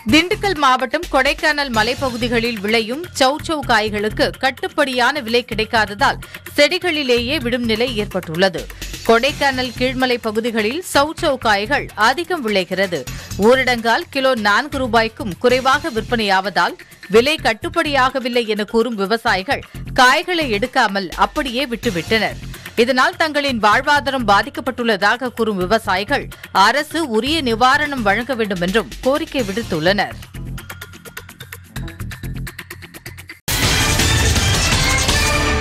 திண்டுக்கல் மாவட்டம் கொடைக்கானல் மலைப்பகுதிகளில் விளையும் சௌச்சௌ காய்களுக்கு கட்டுப்படியான விலை கிடைக்காததால் செடிகளிலேயே விடும் நிலை ஏற்பட்டுள்ளது கொடைக்கானல் கீழ்மலை பகுதிகளில் சௌச்சௌ காய்கள் அதிகம் விளைகிறது ஊரடங்கால் கிலோ நான்கு ரூபாய்க்கும் குறைவாக விற்பனையாவதால் விலை கட்டுப்படியாகவில்லை என கூறும் விவசாயிகள் காய்களை எடுக்காமல் அப்படியே விட்டுவிட்டனர் இதனால் தங்களின் வாழ்வாதாரம் பாதிக்கப்பட்டுள்ளதாக கூறும் விவசாயிகள் அரசு உரிய நிவாரணம் வழங்க வேண்டும் என்றும் கோரிக்கை விடுத்துள்ளனர்